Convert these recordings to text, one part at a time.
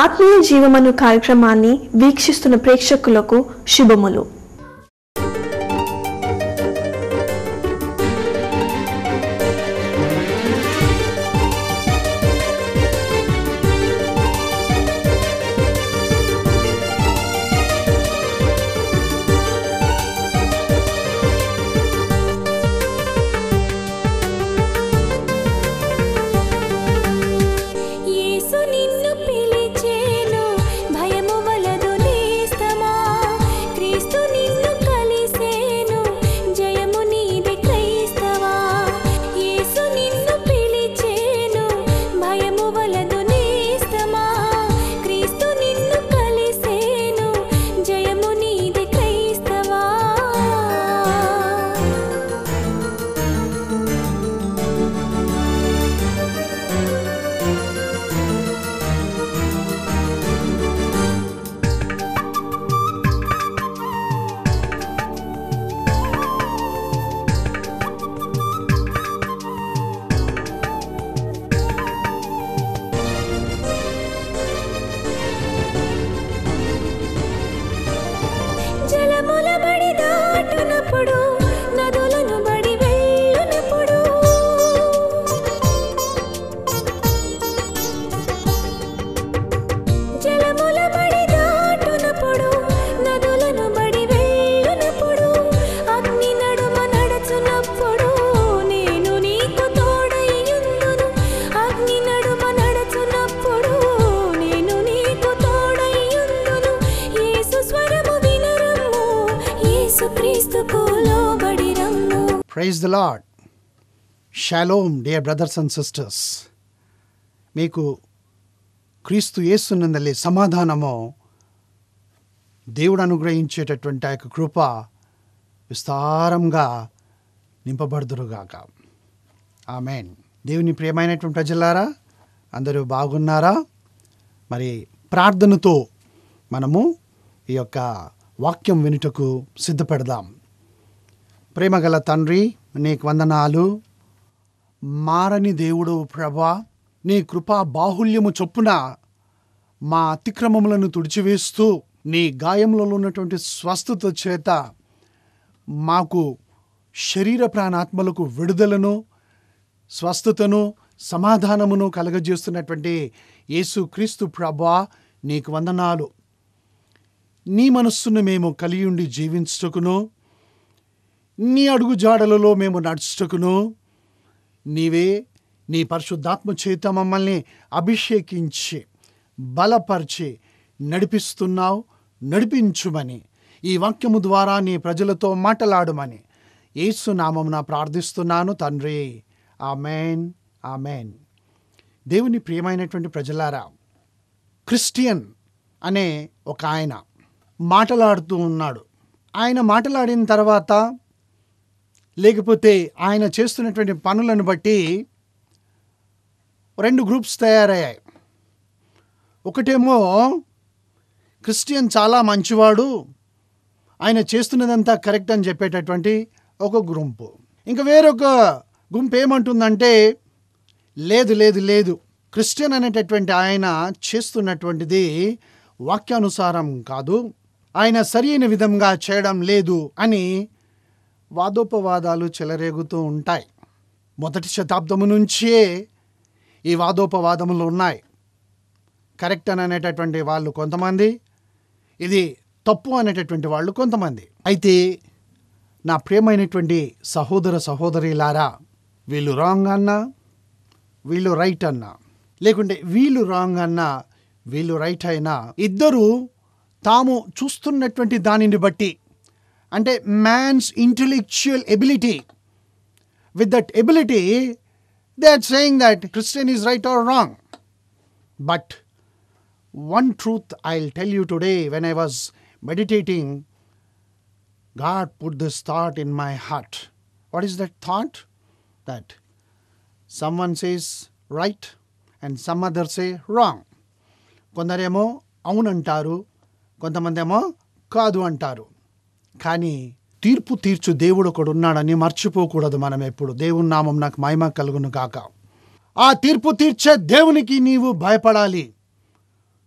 ఆత్మీయ జీవమను కార్యక్రమాన్ని వీక్షిస్తున్న ప్రేక్షకులకు శుభములు యేసు నిన్ను పిలిచేను భయము వలదు నేస్తమా క్రీస్తు నిన్ను కలిసేను జయము నీది క్రైస్తవా యేసు నిన్ను పిలిచేను భయము వలదు నేస్తమా క్రీస్తు నిన్ను కలిసేను జయము నీది క్రైస్తవా జలముల బడి దాటునప్పుడు నదులను బడి వెళ్ళునప్పుడు జలముల బడి దాటునప్పుడు నదులను బడి వెళ్ళునప్పుడు అగ్ని నడుమ నడచునప్పుడు నేను నీకు తోడయ్యుందును అగ్ని నడుమ నడచునప్పుడు నేను నీకు తోడయ్యుందును యేసు స్వరము వినరమ్ము యేసు క్రీస్తుకు లోబడి రమ్ము praise the lord shalom dear brothers and sisters మీకు క్రీస్తు యేసునందలి సమాధానము దేవుడు అనుగ్రహించేటటువంటి ఆ యొక్క కృప విస్తారంగా నింపబడుదురుగాక ఆమెన్ దేవుని ప్రియమైనటువంటి ప్రజలారా అందరూ బాగున్నారా మరి ప్రార్థనతో మనము ఈ యొక్క వాక్యం వినుటకు సిద్ధపెడదాం ప్రేమగల తండ్రి నీకు వందనాలు మారని దేవుడు ప్రభా నీ కృపా బాహుల్యము చొప్పున మా అతిక్రమములను తుడిచివేస్తూ నీ గాయములలో ఉన్నటువంటి స్వస్థత చేత మాకు శరీర ప్రాణాత్మలకు విడుదలను స్వస్థతను సమాధానమును కలగజేస్తున్నటువంటి యేసు క్రీస్తు ప్రభా నీకు వందనాలు నీ మనస్సును మేము కలియుండి జీవించుటకును నీ అడుగు జాడలలో మేము నడుచుటకును నీవే నీ పరిశుద్ధాత్మ చేత మమ్మల్ని అభిషేకించి బలపరిచి నడిపిస్తున్నావు నడిపించుమని ఈ వాక్యము ద్వారా నీ ప్రజలతో మాట్లాడమని ఏసునామమున ప్రార్థిస్తున్నాను తండ్రి ఆమెన్ ఆమెన్ దేవుని ప్రియమైనటువంటి ప్రజలారా క్రిస్టియన్ అనే ఒక ఆయన మాటలాడుతూ ఉన్నాడు ఆయన మాట్లాడిన తర్వాత లేకపోతే ఆయన చేస్తున్నటువంటి పనులను బట్టి రెండు గ్రూప్స్ తయారయ్యాయి ఒకటేమో క్రిస్టియన్ చాలా మంచివాడు ఆయన చేస్తున్నదంతా కరెక్ట్ అని చెప్పేటటువంటి ఒక గుంపు ఇంకా వేరొక గుంపు ఏమంటుందంటే లేదు లేదు లేదు క్రిస్టియన్ అనేటటువంటి ఆయన చేస్తున్నటువంటిది వాక్యానుసారం కాదు ఆయన సరి అయిన విధంగా చేయడం లేదు అని వాదోపవాదాలు చెలరేగుతూ ఉంటాయి మొదటి శతాబ్దము నుంచే ఈ వాదోపవాదములు ఉన్నాయి కరెక్ట్ అని అనేటటువంటి వాళ్ళు కొంతమంది ఇది తప్పు అనేటటువంటి వాళ్ళు కొంతమంది అయితే నా ప్రియమైనటువంటి సహోదర సహోదరిలారా వీళ్ళు రాంగ్ అన్నా వీళ్ళు రైట్ అన్నా లేకుంటే వీళ్ళు రాంగ్ అన్నా వీళ్ళు రైట్ అయినా ఇద్దరు తాము చూస్తున్నటువంటి దానిని బట్టి అంటే man's intellectual ability with that ability, they are saying that Christian is right or wrong. But one truth I'll tell you today when I was meditating, God put this thought in my heart. What is that thought? That someone says right and some others say wrong. కొందరేమో అవునంటారు కొంతమంది ఏమో కాదు అంటారు కానీ తీర్పు తీర్చు దేవుడు ఒకడు ఉన్నాడని మర్చిపోకూడదు మనం ఎప్పుడు దేవుని నామం నాకు మహిమ కలుగును కాక ఆ తీర్పు తీర్చే దేవునికి నీవు భయపడాలి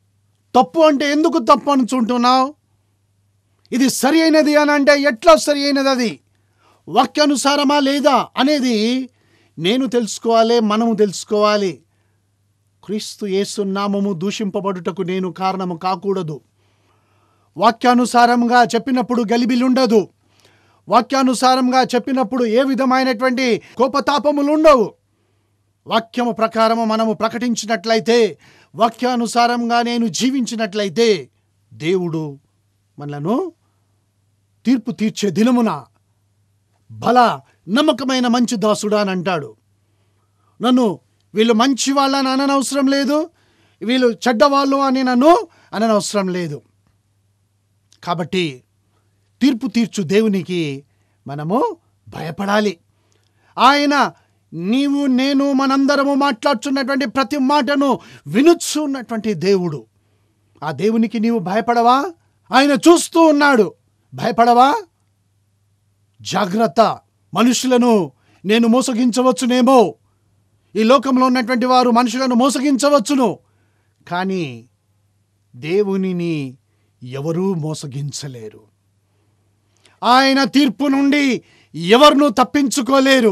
తప్పు అంటే ఎందుకు తప్పు అనుకుంటున్నావు ఇది సరి అయినది అని అంటే ఎట్లా సరి అయినది అది వాక్యానుసారమా లేదా అనేది నేను తెలుసుకోవాలి మనము తెలుసుకోవాలి క్రీస్తు యేసు నామము దూషింపబడుటకు నేను కారణము కాకూడదు వాక్యానుసారంగా చెప్పినప్పుడు గలిబిలుండదు వాక్యానుసారంగా చెప్పినప్పుడు ఏ విధమైనటువంటి కోపతాపములు ఉండవు వాక్యము ప్రకారము మనము ప్రకటించినట్లయితే వాక్యానుసారంగా నేను జీవించినట్లయితే దేవుడు మనలను తీర్పు తీర్చే దినమున బల నమ్మకమైన మంచి దాసుడా అని అంటాడు నన్ను వీళ్ళు మంచి వాళ్ళని అననవసరం లేదు వీళ్ళు చెడ్డవాళ్ళు అని నన్ను అననవసరం లేదు కాబట్టి తీర్పు తీర్చు దేవునికి మనము భయపడాలి ఆయన నీవు నేను మనందరము మాట్లాడుతున్నటువంటి ప్రతి మాటను వినుచు ఉన్నటువంటి దేవుడు ఆ దేవునికి నీవు భయపడవా ఆయన చూస్తూ ఉన్నాడు భయపడవా జాగ్రత్త మనుషులను నేను మోసగించవచ్చునేమో ఈ లోకంలో ఉన్నటువంటి వారు మనుషులను మోసగించవచ్చును కానీ దేవునిని ఎవరూ మోసగించలేరు ఆయన తీర్పు నుండి ఎవరినూ తప్పించుకోలేరు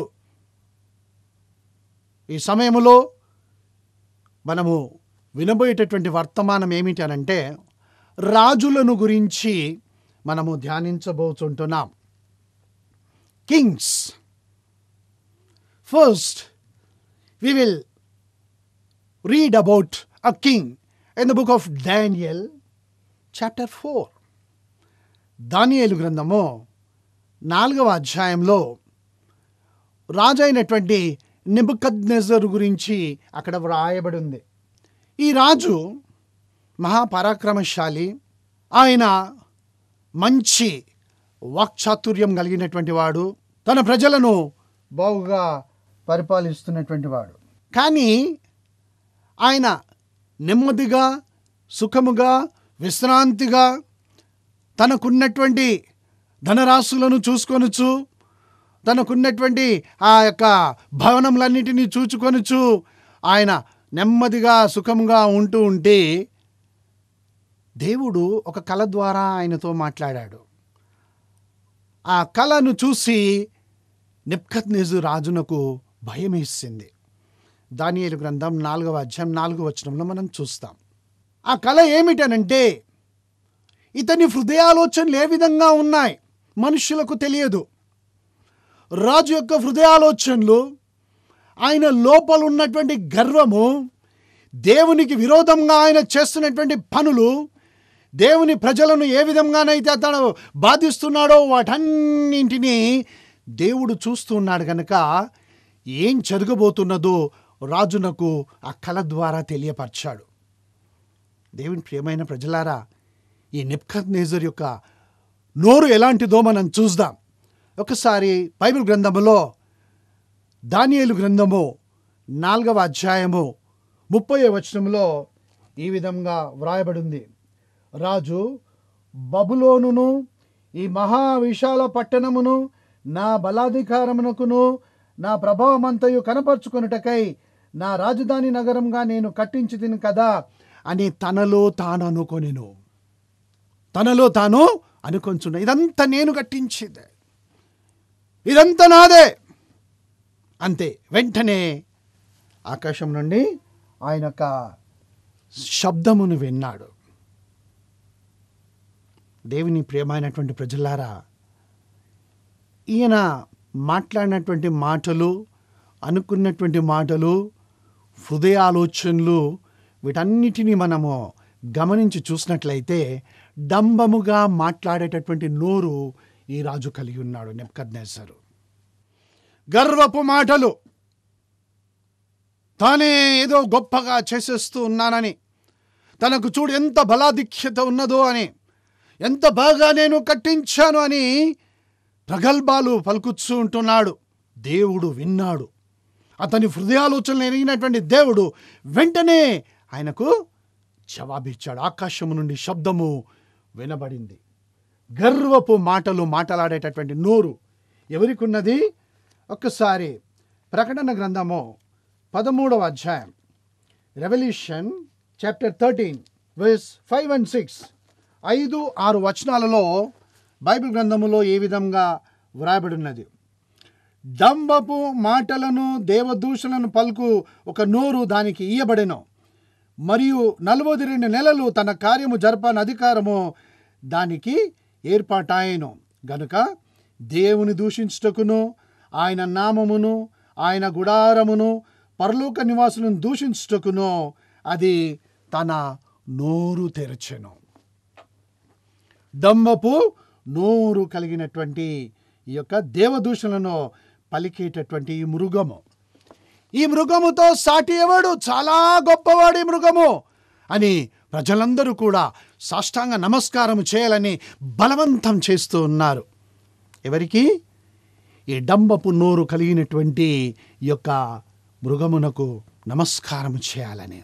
ఈ సమయంలో మనము వినబోయేటటువంటి వర్తమానం ఏమిటి అనంటే రాజులను గురించి మనము ధ్యానించబోతుంటున్నాం kings first we will read about a king in the book of Daniel, chapter 4. దానియేలు గ్రంథము నాలుగవ అధ్యాయంలో రాజు అయినటువంటి నిబుకద్నెజర్ గురించి అక్కడ వ్రాయబడి ఉంది ఈ రాజు మహాపరాక్రమశాలి ఆయన మంచి వాక్చాతుర్యం కలిగినటువంటి వాడు తన ప్రజలను బాగుగా పరిపాలిస్తున్నటువంటి వాడు కానీ ఆయన నెమ్మదిగా సుఖముగా విశ్రాంతిగా తనకున్నటువంటి ధనరాశులను చూసుకొనుచు తనకున్నటువంటి ఆ యొక్క భవనములన్నిటినీ చూచుకొనుచు ఆయన నెమ్మదిగా సుఖముగా ఉంటూ ఉంటే దేవుడు ఒక కళ ద్వారా ఆయనతో మాట్లాడాడు ఆ కళను చూసి నిప్కత్నేజు రాజునకు భయమేసింది దానియేలు గ్రంథం నాలుగవ అధ్యాయం నాలుగవ వచనంలో మనం చూస్తాం ఆ కళ ఏమిటనంటే ఇతని హృదయాలోచనలు ఏ విధంగా ఉన్నాయి మనుషులకు తెలియదు రాజు యొక్క హృదయాలోచనలు ఆయన లోపల ఉన్నటువంటి గర్వము దేవునికి విరోధంగా ఆయన చేస్తున్నటువంటి పనులు దేవుని ప్రజలను ఏ విధంగానైతే అతను బాధిస్తున్నాడో వాటన్నింటినీ దేవుడు చూస్తూ ఉన్నాడు కనుక ఏం జరగబోతున్నదో రాజునకు ఆ కళ ద్వారా తెలియపరిచాడు దేవుని ప్రియమైన ప్రజలారా ఈ నిప్కత్ నేజర్ యొక్క నోరు ఎలాంటిదో మనం చూద్దాం ఒకసారి బైబిల్ గ్రంథములో దానియేలు గ్రంథము నాలుగవ అధ్యాయము ముప్పై వచనంలో ఈ విధంగా వ్రాయబడింది రాజు బబులోనును ఈ మహా విశాల పట్టణమును నా బలాధికారమునకును నా ప్రభావమంతయు కనపరుచుకొనుటకై నా రాజధాని నగరంగా నేను కట్టించి తిని కదా అని తనలో తాను అనుకొనిను తనలో తాను అనుకొంచున్న ఇదంతా నేను కట్టించేదే ఇదంతా నాదే అంతే వెంటనే ఆకాశం నుండి ఆయన యొక్క శబ్దమును విన్నాడు దేవుని ప్రియమైనటువంటి ప్రజలారా ఈయన మాట్లాడినటువంటి మాటలు అనుకున్నటువంటి మాటలు హృదయ ఆలోచనలు వీటన్నిటినీ మనము గమనించి చూసినట్లయితే డంబముగా మాట్లాడేటటువంటి నోరు ఈ రాజు కలిగి ఉన్నాడు నెప్కద్నేసరు గర్వపు మాటలు తానే ఏదో గొప్పగా చేసేస్తూ ఉన్నానని తనకు చూడు ఎంత బలాధిక్యత ఉన్నదో అని ఎంత బాగా నేను కట్టించాను అని ప్రగల్భాలు పలుకుతూ ఉంటున్నాడు దేవుడు విన్నాడు అతని హృదయాలోచనలు ఎరిగినటువంటి దేవుడు వెంటనే ఆయనకు జవాబిచ్చాడు ఆకాశము నుండి శబ్దము వినబడింది గర్వపు మాటలు మాట్లాడేటటువంటి నోరు ఎవరికి ఉన్నది ఒక్కసారి ప్రకటన గ్రంథము పదమూడవ అధ్యాయం revelation chapter thirteen verse five and six ఐదు ఆరు వచనాలలో బైబిల్ గ్రంథములో ఏ విధంగా వ్రాయబడి ఉన్నది డంబపు మాటలను దేవదూషణలను పలుకు ఒక నోరు దానికి ఇయ్యబడెను మరియు నలభై రెండు నెలలు తన కార్యము జరపని అధికారము దానికి ఏర్పాటాయను గనుక దేవుని దూషించుటకును ఆయన నామమును ఆయన గుడారమును పరలోక నివాసులను దూషించుటకును అది తన నోరు తెరచెను దంబపు నోరు కలిగినటువంటి ఈ యొక్క దేవదూషణలను పలికేటటువంటి ఈ మృగము ఈ మృగముతో సాటి ఎవడు చాలా గొప్పవాడు ఈ మృగము అని ప్రజలందరూ కూడా సాష్టాంగ నమస్కారం చేయాలని బలవంతం చేస్తూ ఉన్నారు ఎవరికి ఈ డంబపు నోరు కలిగినటువంటి ఈ యొక్క మృగమునకు నమస్కారం చేయాలని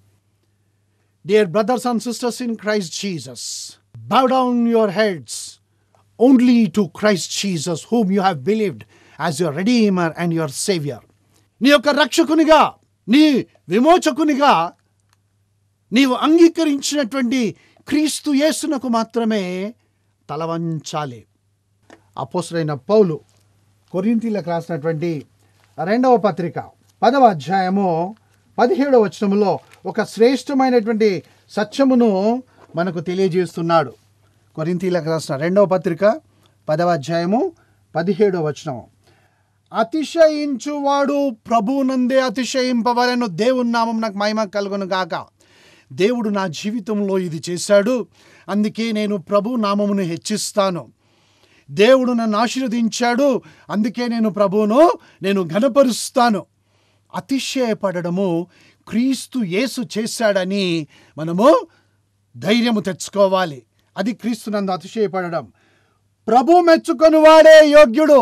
dear brothers and sisters in Christ Jesus bow down your heads only to Christ Jesus, whom you have believed as your Redeemer and your Savior. నీ యొక్క రక్షకునిగా నీ విమోచకునిగా నీవు అంగీకరించినటువంటి క్రీస్తు యేసునకు మాత్రమే తలవంచాలి అపోసరైన పౌలు కొరింతీలకు రాసినటువంటి రెండవ పత్రిక పదవ అధ్యాయము పదిహేడవ వచనములో ఒక శ్రేష్టమైనటువంటి సత్యమును మనకు తెలియజేస్తున్నాడు కొరింతీలకు రాసిన రెండవ పత్రిక పదవ అధ్యాయము పదిహేడవ వచనము అతిశయించువాడు ప్రభువునందే అతిశయింపవలను దేవుని నామం నాకు మహిమ కలుగును గాక దేవుడు నా జీవితంలో ఇది చేశాడు అందుకే నేను ప్రభు నామమును హెచ్చిస్తాను దేవుడు నన్ను ఆశీర్వదించాడు అందుకే నేను ప్రభువును నేను ఘనపరుస్తాను అతిశయపడము క్రీస్తు యేసు చేశాడని మనము ధైర్యము తెచ్చుకోవాలి అది క్రీస్తు నందు అతిశయపడడం ప్రభు మెచ్చుకొని వాడే యోగ్యుడు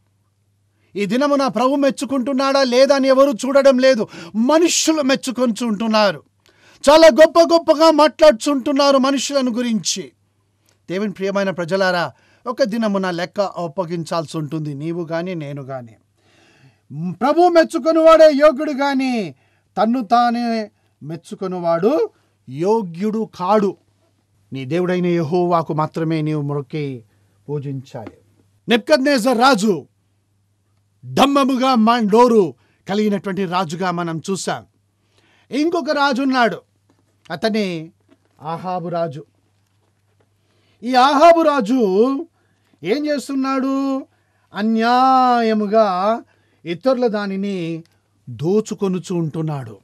ఈ దినమున ప్రభు మెచ్చుకుంటున్నాడా లేదా అని ఎవరు చూడడం లేదు మనుషులు మెచ్చుకొంచుంటున్నారు చాలా గొప్ప గొప్పగా మాట్లాడుచుంటున్నారు మనుషులను గురించి దేవుని ప్రియమైన ప్రజలారా ఒక దినమున లెక్క అప్పగించాల్సి ఉంటుంది నీవు కానీ నేను కానీ ప్రభు మెచ్చుకొనివాడే యోగ్యుడు కానీ తన్ను తానే మెచ్చుకొనివాడు యోగ్యుడు కాడు నీ దేవుడైన యెహోవాకు మాత్రమే నీవు మొక్కి పూజించాలి నెప్కద్నేజర్ రాజు దమ్మముగా మా డోరు కలిగినటువంటి రాజుగా మనం చూసాం ఇంకొక రాజు ఉన్నాడు అతనే ఆహాబు రాజు ఈ ఆహాబు రాజు ఏం చేస్తున్నాడు అన్యాయముగా ఇతరుల దానిని దోచుకొనుచు ఉంటున్నాడు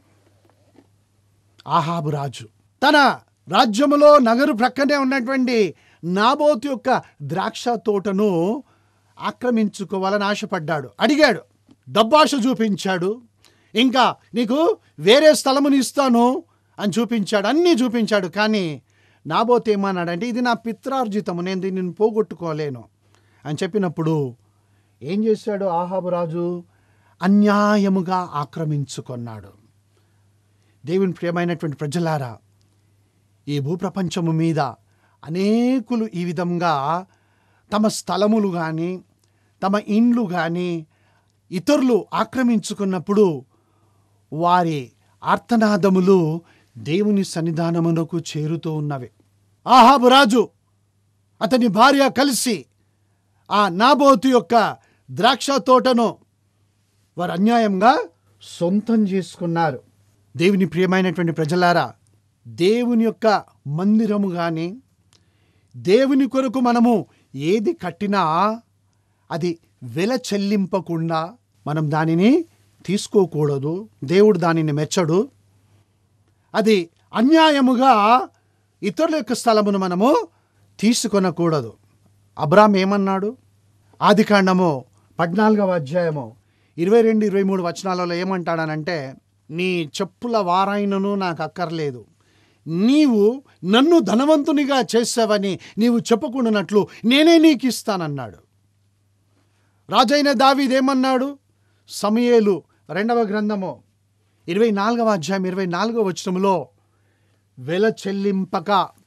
ఆహాబు రాజు తన రాజ్యములో నగరు ప్రక్కనే ఉన్నటువంటి నాబోతు యొక్క ద్రాక్ష తోటను ఆక్రమించుకోవాలని ఆశపడ్డాడు అడిగాడు డబ్బాశ చూపించాడు ఇంకా నీకు వేరే స్థలముని ఇస్తాను అని చూపించాడు అన్నీ చూపించాడు కానీ నాబోతు ఏమన్నాడంటే ఇది నా పిత్రార్జితము నేను దీనిని పోగొట్టుకోలేను అని చెప్పినప్పుడు ఏం చేశాడు ఆహాబు రాజు అన్యాయముగా ఆక్రమించుకున్నాడు దేవుని ప్రియమైనటువంటి ప్రజలారా ఈ భూప్రపంచము మీద అనేకులు ఈ విధంగా తమ స్థలములు కానీ తమ ఇండ్లు కానీ ఇతరులు ఆక్రమించుకున్నప్పుడు వారి ఆర్తనాదములు దేవుని సన్నిధానమునకు చేరుతూ ఉన్నవి ఆహాబు రాజు అతని భార్య కలిసి ఆ నాబోతు యొక్క ద్రాక్ష తోటను వారు అన్యాయంగా సొంతం చేసుకున్నారు దేవుని ప్రియమైనటువంటి ప్రజలారా దేవుని యొక్క మందిరము కానీ దేవుని కొరకు మనము ఏది కట్టినా అది వెల చెల్లింపకుండా మనం దానిని తీసుకోకూడదు దేవుడు దానిని మెచ్చడు అది అన్యాయముగా ఇతరుల యొక్క స్థలమును మనము తీసుకొనకూడదు అబ్రామ్ ఏమన్నాడు ఆది కాండము పద్నాలుగవ అధ్యాయము ఇరవై రెండు ఇరవై మూడు వచనాలలో ఏమంటాడనంటే నీ చెప్పుల వారాయనను నాకు అక్కర్లేదు నీవు నన్ను ధనవంతునిగా చేసావని నీవు చెప్పుకున్నట్లు నేనే నీకు ఇస్తానన్నాడు రాజైన దావీదేమన్నాడు సమయేలు రెండవ గ్రంథము ఇరవై నాలుగవ అధ్యాయం ఇరవై నాలుగవ వచనములో వెల చెల్లింపక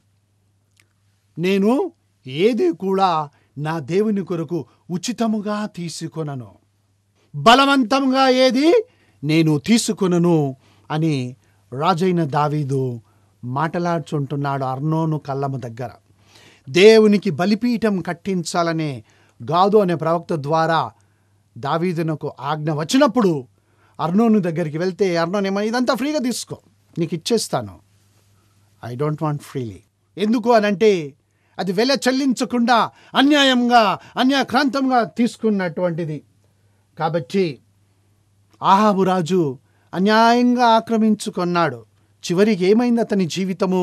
నేను ఏది కూడా నా దేవుని కొరకు ఉచితముగా తీసుకొనను బలవంతంగా ఏది నేను తీసుకొనను అని రాజైన దావీదు మాటలాడుచుంటున్నాడు అర్నోను కళ్ళము దగ్గర దేవునికి బలిపీఠం కట్టించాలనే గాదు అనే ప్రవక్త ద్వారా దావీదునకు ఆజ్ఞ వచ్చినప్పుడు అర్నోను దగ్గరికి వెళ్తే అర్నోన్ ఏమో ఇదంతా ఫ్రీగా తీసుకో నీకు ఇచ్చేస్తాను ఐ డోంట్ వాంట్ ఫ్రీలీ ఎందుకు అని అంటే అది వెల చెల్లించకుండా అన్యాయంగా అన్యాక్రాంతంగా తీసుకున్నటువంటిది కాబట్టి ఆహాబు రాజు అన్యాయంగా ఆక్రమించుకున్నాడు చివరికి ఏమైంది అతని జీవితము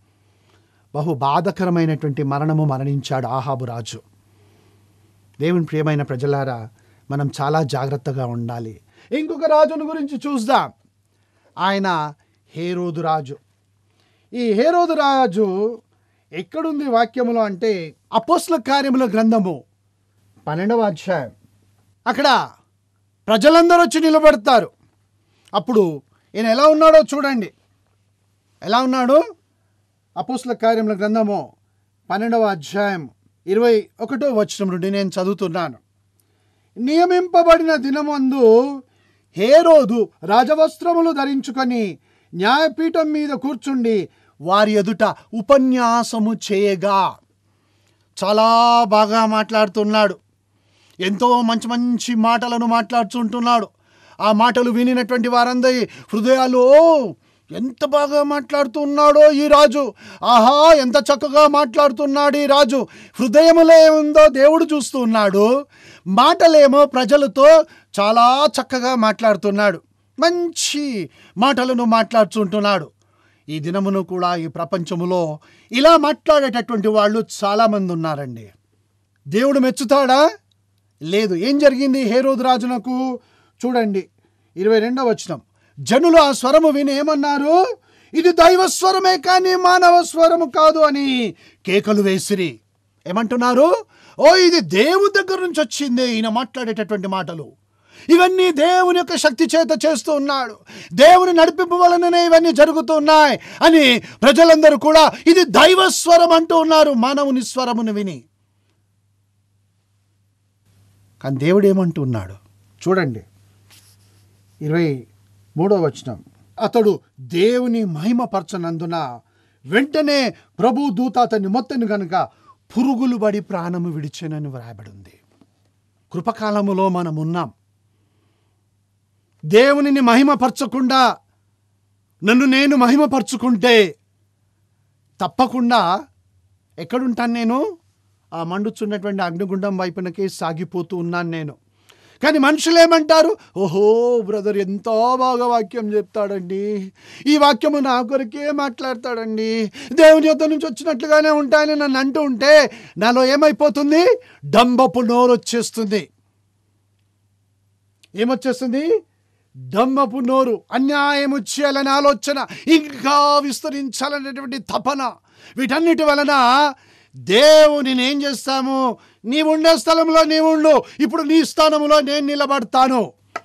బహు బాధకరమైనటువంటి మరణము మరణించాడు ఆహాబు రాజు దేవుని ప్రియమైన ప్రజలారా మనం చాలా జాగ్రత్తగా ఉండాలి ఇంకొక రాజును గురించి చూద్దాం ఆయన హేరోదు రాజు ఈ హేరోదు రాజు ఎక్కడుంది వాక్యములో అంటే అపోస్ల కార్యముల గ్రంథము పన్నెండవ అధ్యాయం అక్కడ ప్రజలందరూ వచ్చి నిలబడతారు అప్పుడు ఈయన ఎలా ఉన్నాడో చూడండి ఎలా ఉన్నాడు అపోస్ల కార్యముల గ్రంథము పన్నెండవ అధ్యాయం ఇరవై ఒకటో వచనం నుండి నేను చదువుతున్నాను నియమింపబడిన దినమందు హేరోదు రాజవస్త్రములు ధరించుకొని న్యాయపీఠం మీద కూర్చుండి వారి ఎదుట ఉపన్యాసము చేయగా చాలా బాగా మాట్లాడుతున్నాడు ఎంతో మంచి మంచి మాటలను మాట్లాడుతుంటున్నాడు ఆ మాటలు వినినటువంటి వారందరి హృదయాలు "ఓ, ఎంత బాగా మాట్లాడుతున్నాడో ఈ రాజు ఆహా ఎంత చక్కగా మాట్లాడుతున్నాడు ఈ రాజు హృదయములో ఏముందో దేవుడు చూస్తూ ఉన్నాడు మాటలేమో ప్రజలతో చాలా చక్కగా మాట్లాడుతున్నాడు మంచి మాటలను మాట్లాడుతుంటున్నాడు ఈ దినమును కూడా ఈ ప్రపంచములో ఇలా మాట్లాడేటటువంటి వాళ్ళు చాలామంది ఉన్నారండి దేవుడు మెచ్చుతాడా లేదు ఏం జరిగింది హేరోదు రాజునకు చూడండి ఇరవై రెండవ వచనం జనులు ఆ స్వరము విని ఏమన్నారు ఇది దైవ స్వరమే కానీ మానవ స్వరము కాదు అని కేకలు వేసిరి ఏమంటున్నారు ఓ ఇది దేవుడి దగ్గర నుంచి వచ్చిందే ఈయన మాట్లాడేటటువంటి మాటలు ఇవన్నీ దేవుని యొక్క శక్తి చేత చేస్తూ ఉన్నాడు దేవుని నడిపింపు వలననే ఇవన్నీ జరుగుతున్నాయి అని ప్రజలందరూ కూడా ఇది దైవ స్వరం అంటూ ఉన్నారు మానవుని స్వరమును విని కానీ దేవుడు ఏమంటున్నాడు చూడండి ఇరవై మూడో వచనం అతడు దేవుని మహిమపరచనందున వెంటనే ప్రభు దూత అతన్ని మొత్తను గనుక పురుగులు పడి ప్రాణము విడిచెనని వ్రాయబడి ఉంది కృపకాలములో మనం ఉన్నాం దేవునిని మహిమపరచకుండా నన్ను నేను మహిమపరచుకుంటే తప్పకుండా ఎక్కడుంటాను నేను ఆ మండుచున్నటువంటి అగ్నిగుండం వైపునకే సాగిపోతూ ఉన్నాను నేను కానీ మనుషులు ఏమంటారు ఓహో బ్రదర్ ఎంతో బాగా వాక్యం చెప్తాడండి ఈ వాక్యము నా కొరకే మాట్లాడతాడండి దేవుని యొద్ద నుంచి వచ్చినట్లుగానే ఉంటాయని నన్ను అంటూ ఉంటే నాలో ఏమైపోతుంది డంబపు నోరు వచ్చేస్తుంది ఏమొచ్చేస్తుంది దమ్మపు నోరు అన్యాయము చేయాలనే ఆలోచన ఇంకా విస్తరించాలనేటువంటి తపన వీటన్నిటి వలన దేవుని ఏం చేస్తాము నీవు ఉండే స్థలంలో నీవు ఉండు ఇప్పుడు నీ స్థానంలో నేను నిలబడతాను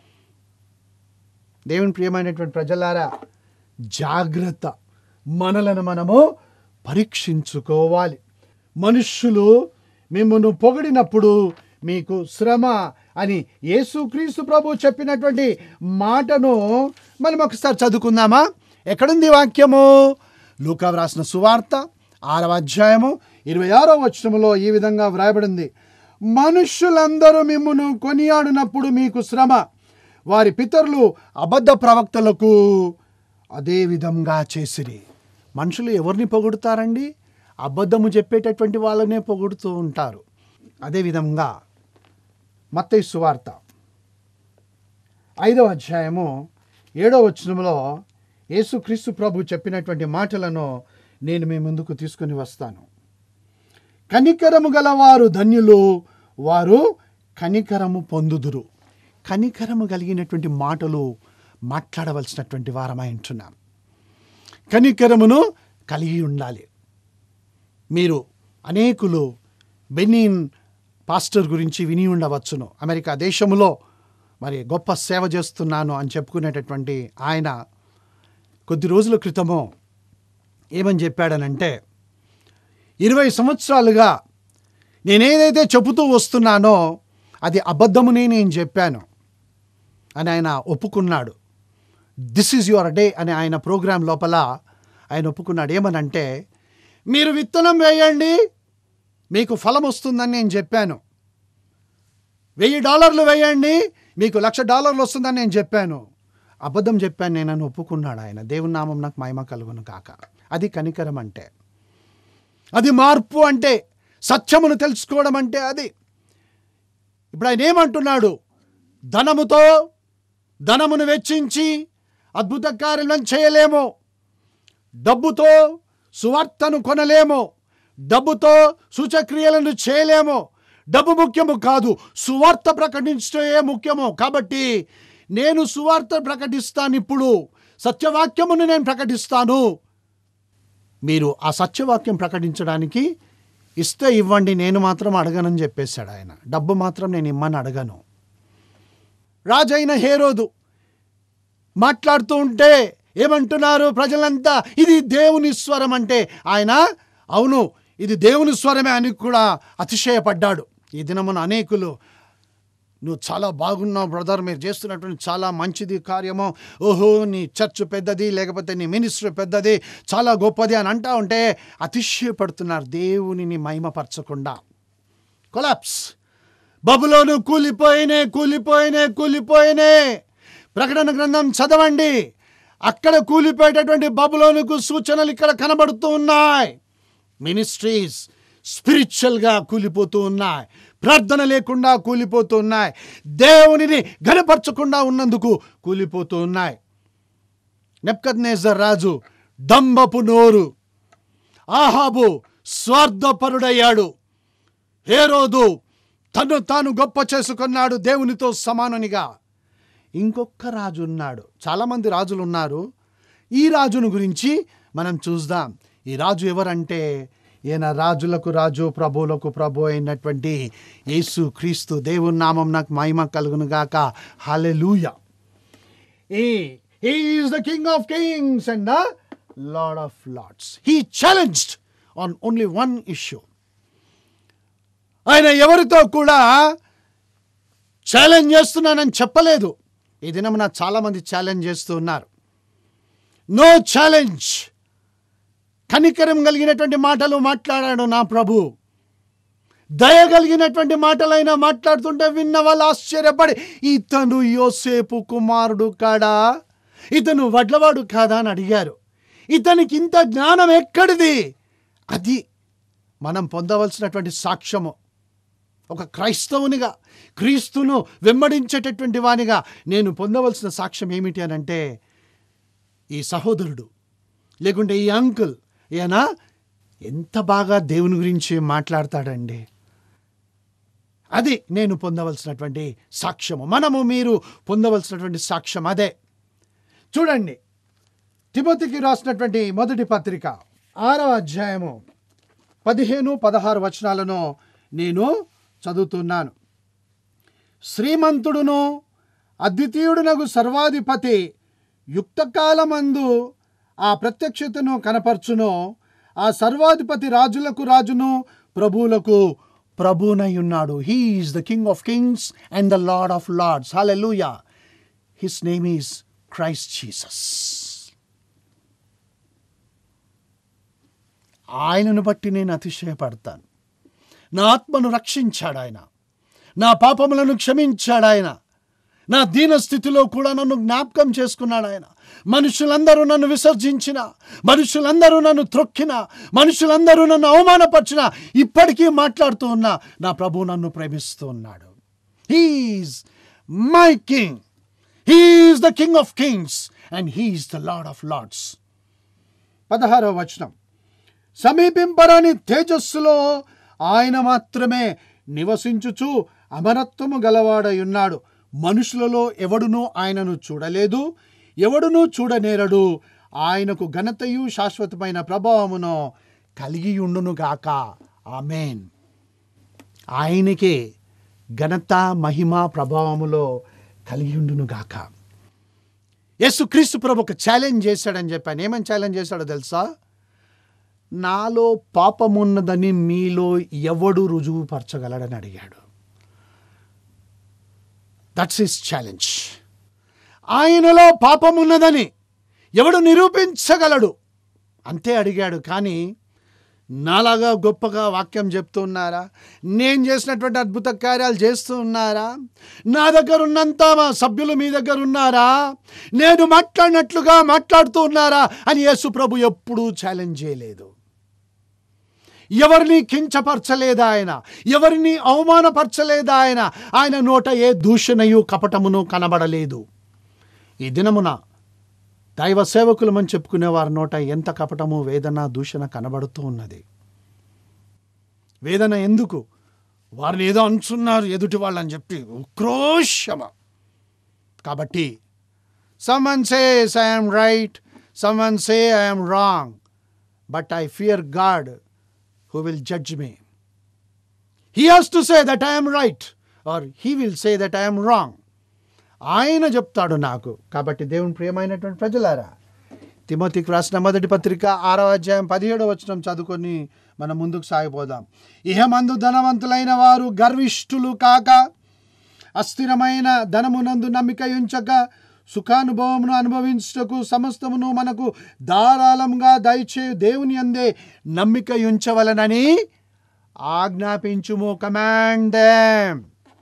దేవుని ప్రియమైనటువంటి ప్రజలారా జాగ్రత్త మనలను మనము పరీక్షించుకోవాలి మనుష్యులు మిమ్మల్ని పొగిడినప్పుడు మీకు శ్రమ అని యేసుక్రీస్తు ప్రభు చెప్పినటువంటి మాటను మనం ఒకసారి చదువుకుందామా ఎక్కడుంది వాక్యము లూకా వ్రాసిన సువార్త ఆరవ అధ్యాయము ఇరవై ఆరో వచనములో ఈ విధంగా వ్రాయబడింది మనుష్యులందరూ మిమ్మును కొనియాడినప్పుడు మీకు శ్రమ వారి పితరులు అబద్ధ ప్రవక్తలకు అదే విధంగా చేసిరి మనుషులు ఎవరిని పొగుడుతారండి అబద్ధము చెప్పేటటువంటి వాళ్ళనే పొగుడుతూ ఉంటారు అదేవిధంగా మత్తయి సువార్త ఐదవ అధ్యాయము ఏడవ వచనంలో యేసుక్రీస్తు ప్రభు చెప్పినటువంటి మాటలను నేను మీ ముందుకు తీసుకుని వస్తాను కనికరము గలవారు ధన్యులు వారు కనికరము పొందుదురు కనికరము కలిగినటువంటి మాటలు మాట్లాడవలసినటువంటి వారమై ఉంటున్నాం కనికరమును కలిగి ఉండాలి మీరు అనేకులు బెనిన్ పాస్టర్ గురించి విని ఉండవచ్చును అమెరికా దేశంలో మరి గొప్ప సేవ చేస్తున్నాను అని చెప్పుకునేటటువంటి ఆయన కొద్ది రోజుల క్రితము ఏమని చెప్పాడనంటే ఇరవై సంవత్సరాలుగా నేనేదైతే చెబుతూ వస్తున్నానో అది అబద్ధమునే నేను చెప్పాను అని ఆయన ఒప్పుకున్నాడు దిస్ ఈజ్ యువర్ డే అనే ఆయన ప్రోగ్రాం లోపల ఆయన ఒప్పుకున్నాడు ఏమనంటే మీరు విత్తనం వేయండి మీకు ఫలం వస్తుందని నేను చెప్పాను వెయ్యి డాలర్లు వేయండి మీకు లక్ష డాలర్లు వస్తుందని నేను చెప్పాను అబద్ధం చెప్పాను నేనని ఒప్పుకున్నాడు ఆయన దేవుని నామం నాకు మహిమ కలుగును కాక అది కనికరం అంటే అది మార్పు అంటే సత్యమును తెలుసుకోవడం అంటే అది ఇప్పుడు ఆయన ఏమంటున్నాడు ధనముతో ధనమును వెచ్చించి అద్భుత కార్యాలను చేయలేము డబ్బుతో సువార్తను కొనలేము డబ్బుతో సూచక్రియలను చేయలేము డబ్బు ముఖ్యము కాదు సువార్త ప్రకటించే ముఖ్యము కాబట్టి నేను సువార్త ప్రకటిస్తాను ఇప్పుడు సత్యవాక్యమును నేను ప్రకటిస్తాను మీరు ఆ సత్యవాక్యం ప్రకటించడానికి ఇస్తే ఇవ్వండి నేను మాత్రం అడగనని చెప్పేశాడు ఆయన డబ్బు మాత్రం నేను ఇమ్మని అడగను రాజైన హేరోదు మాట్లాడుతూ ఉంటే ఏమంటున్నారు ప్రజలంతా ఇది దేవుని స్వరం అంటే ఆయన అవును ఇది దేవుని స్వరమే అని కూడా అతిశయపడ్డాడు ఈ దినమున అనేకులు నువ్వు చాలా బాగున్నావు బ్రదర్ మీరు చేస్తున్నటువంటి చాలా మంచిది కార్యము ఓహో నీ చర్చ్ పెద్దది లేకపోతే నీ మినిస్టర్ పెద్దది చాలా గొప్పది అని అంటా ఉంటే అతిశయపడుతున్నారు దేవునిని మహిమపరచకుండా కొలాప్స్ బబులోను కూలిపోయినే కూలిపోయినే కూలిపోయినే ప్రకటన గ్రంథం చదవండి అక్కడ కూలిపోయేటటువంటి బబులోనుకు సూచనలు ఇక్కడ కనబడుతూ ఉన్నాయి మినిస్ట్రీస్ స్పిరిచువల్గా కూలిపోతూ ఉన్నాయి ప్రార్థన లేకుండా కూలిపోతూ ఉన్నాయి దేవునిని గనపరచకుండా ఉన్నందుకు కూలిపోతూ ఉన్నాయి నెప్కద్నేజర్ రాజు డంబపు నోరు ఆహాబు స్వార్థపరుడయ్యాడు హేరోదు తను తాను గొప్ప చేసుకున్నాడు దేవునితో సమానునిగా ఇంకొక రాజు ఉన్నాడు చాలామంది రాజులు ఉన్నారు ఈ రాజును గురించి మనం చూద్దాం ఈ రాజు ఎవరంటే ఈయన రాజులకు రాజు ప్రభువులకు ప్రభు అయినటువంటి యేసు క్రీస్తు దేవుని నామం నాకు మహిమ కలుగును గాక hallelujah He, he is the King of kings and the Lord of lords. He challenged on only one issue. ఆయన ఎవరితో కూడా ఛాలెంజ్ చేస్తున్నానని చెప్పలేదు ఈ దినమున చాలామంది ఛాలెంజ్ చేస్తూ ఉన్నారు నో ఛాలెంజ్ కనికరం కలిగినటువంటి మాటలు మాట్లాడాడు నా ప్రభు దయ కలిగినటువంటి మాటలైనా మాట్లాడుతుంటే విన్న వాళ్ళు ఆశ్చర్యపడి ఇతను యోసేపు కుమారుడు కాడా ఇతను వడ్లవాడు కాదా అని అడిగారు ఇతనికి ఇంత జ్ఞానం ఎక్కడిది అది మనం పొందవలసినటువంటి సాక్ష్యము ఒక క్రైస్తవునిగా క్రీస్తును వెంబడించేటటువంటి వానిగా నేను పొందవలసిన సాక్ష్యం ఏమిటి అని అంటే ఈ సహోదరుడు లేకుంటే ఈ అంకుల్ ఈయన ఎంత బాగా దేవుని గురించి మాట్లాడతాడండి అది నేను పొందవలసినటువంటి సాక్ష్యము మనము మీరు పొందవలసినటువంటి సాక్ష్యం అదే చూడండి తిమోతికి రాసినటువంటి మొదటి పత్రిక ఆరవ అధ్యాయము పదిహేను పదహారు వచనాలను నేను చదువుతున్నాను శ్రీమంతుడును అద్వితీయుడునగు సర్వాధిపతి యుక్తకాలమందు ఆ ప్రత్యక్షతను కనపరచును ఆ సర్వాధిపతి రాజులకు రాజును ప్రభువులకు ప్రభునై ఉన్నాడు he is the king of kings and the lord of lords hallelujah his name is Christ Jesus ఆయనను బట్టి నేను అతిశయపడతాను నా ఆత్మను రక్షించాడు ఆయన నా పాపములను క్షమించాడు ఆయన నా దీన స్థితిలో కూడా నన్ను జ్ఞాపకం చేసుకున్నాడు ఆయన మనుషులందరూ నన్ను విసర్జించిన మనుషులందరూ నన్ను త్రొక్కిన మనుషులందరూ నన్ను అవమానపరిచిన ఇప్పటికీ మాట్లాడుతూ ఉన్నా నా ప్రభు నన్ను ప్రేమిస్తూ ఉన్నాడు he is my king he is the king of kings and he is the lord of lords పదహారవ వచనం సమీపింపరాని తేజస్సులో ఆయన మాత్రమే నివసించుచు అమరత్వము గలవాడై ఉన్నాడు మనుషులలో ఎవడునూ ఆయనను చూడలేదు ఎవడునూ చూడనేరడు ఆయనకు ఘనతయు శాశ్వతమైన ప్రభావమును కలిగి ఉండునుగాక ఆమెన్ ఆయనకే ఘనత మహిమ ప్రభావములో కలిగి ఉండునుగాక యేసుక్రీస్తు ప్రభు ఒక ఛాలెంజ్ చేశాడని చెప్పాను ఏమని ఛాలెంజ్ చేశాడో తెలుసా నాలో పాపమున్నదని మీలో ఎవడు రుజువుపరచగలడని అడిగాడు దట్స్ హిస్ ఛాలెంజ్ ఆయనలో పాపమున్నదని ఎవడు నిరూపించగలడు అంతే అడిగాడు కానీ నాలాగా గొప్పగా వాక్యం చెప్తూ ఉన్నారా నేను చేసినటువంటి అద్భుత కార్యాలు చేస్తూ ఉన్నారా నా దగ్గర ఉన్నంత మా సభ్యులు మీ దగ్గర ఉన్నారా నేను మాట్లాడినట్లుగా మాట్లాడుతూ ఉన్నారా అని యేసు ప్రభు ఎప్పుడూ ఛాలెంజ్ చేయలేదు ఎవరిని కించపరచలేదా ఆయన ఎవరిని అవమానపరచలేదా ఆయన ఆయన నోట ఏ దూషణయు కపటమును కనబడలేదు ఈ దినమున దైవ సేవకులమని చెప్పుకునే వారి నోట ఎంత కపటము వేదన దూషణ కనబడుతూ ఉన్నది వేదన ఎందుకు వారిని ఏదో అంచున్నారు ఎదుటి వాళ్ళని చెప్పి ఉక్రోషమ కాబట్టి someone says I'm right someone say I'm wrong but I fear God who will judge me. He has to say that I am right, or he will say that I am wrong. ఆయన చెప్తాడు నాకు కాబట్టి దేవుని ప్రియమైనటువంటి ప్రజలారా తిమోతికి రాసిన మొదటి పత్రిక ఆరో అధ్యాయం పదిహేడో వచనం చదువుకొని మనం ముందుకు సాగిపోదాం ఇహమందు ధనవంతులైన వారు గర్విష్ఠులు కాక అస్థిరమైన ధనమునందు నమ్మిక ఉంచక సుఖానుభవమును అనుభవించుటకు సమస్తమును మనకు ధారాళంగా దయచేయు దేవుని అందే నమ్మిక ఉంచవలనని ఆజ్ఞాపించుము command them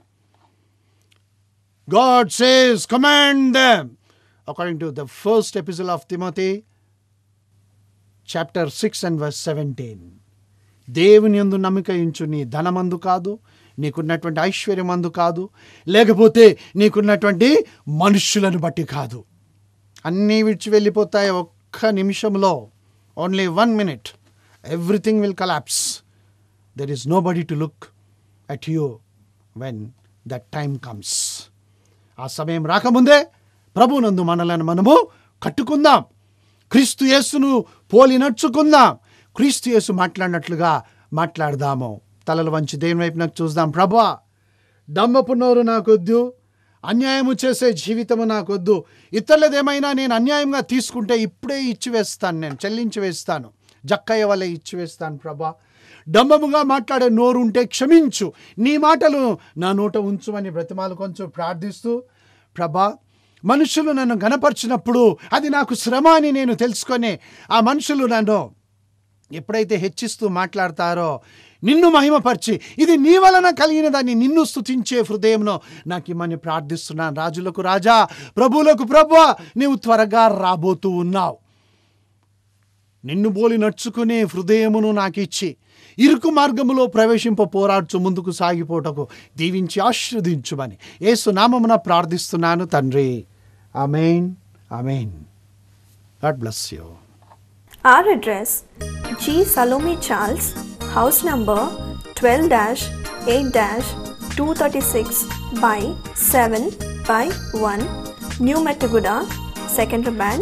God says, command them. According to the first epistle of Timothy, chapter 6 and verse 17. దేవుని యందు నమ్మిక ఉంచు నీ ధనమందు కాదు నీకున్నటువంటి ఐశ్వర్యమందు కాదు లేకపోతే నీకున్నటువంటి మనుష్యులను బట్టి కాదు అన్నీ విడిచి వెళ్ళిపోతాయి ఒక్క నిమిషంలో only one minute everything will collapse there is nobody to look at you when that time comes ఆ సమయం రాకముందే ప్రభునందు మనలను మనము కట్టుకుందాం క్రీస్తు యేసును పోలి నడుచుకుందాం క్రీస్తు యేసు మాట్లాడినట్లుగా మాట్లాడదాము తలలు వంచి దేవుని వైపు నాకు చూద్దాం ప్రభా డమ్మపు నోరు నాకొద్దు అన్యాయము చేసే జీవితము నాకొద్దు ఇతరులదేమైనా నేను అన్యాయంగా తీసుకుంటే ఇప్పుడే ఇచ్చి వేస్తాను నేను చెల్లించి వేస్తాను జక్కయ్య వల్ల ఇచ్చి వేస్తాను ప్రభా డంబముగా మాట్లాడే నోరు ఉంటే క్షమించు నీ మాటలు నా నోట ఉంచుమని బ్రతిమాలు కొంచెం ప్రార్థిస్తూ ప్రభా మనుషులు నన్ను గనపరిచినప్పుడు అది నాకు శ్రమ అని నేను తెలుసుకొని ఆ మనుషులు నన్ను ఎప్పుడైతే హెచ్చిస్తూ మాట్లాడతారో నిన్ను మహిమపరిచి ఇది నీ వలన కలిగినదాన్ని నిన్ను స్తుతించే హృదయంలో నాకు ఇమ్మని ప్రార్థిస్తున్నాను రాజులకు రాజా ప్రభువులకు ప్రభు నీవు త్వరగా రాబోతూ ఉన్నావు నిన్ను బోలి నడుచుకునే హృదయమును నాకు ఇచ్చి ఇరుకు మార్గములో ప్రవేశింప పోరాడుచు ముందుకు సాగిపోటకు దీవించి ఆశీర్వదించుమని ఏసు నామమున ప్రార్థిస్తున్నాను తండ్రి amen amen God bless you Our address G. Salome Charles, house number 12 8 236 by 7 by 1, New Metaguda, Second Band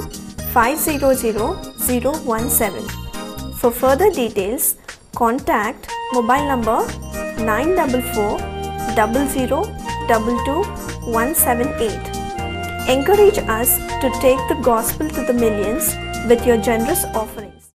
500017. For further details, contact mobile number 944 00 178. Encourage us to take the gospel to the millions with your generous offering.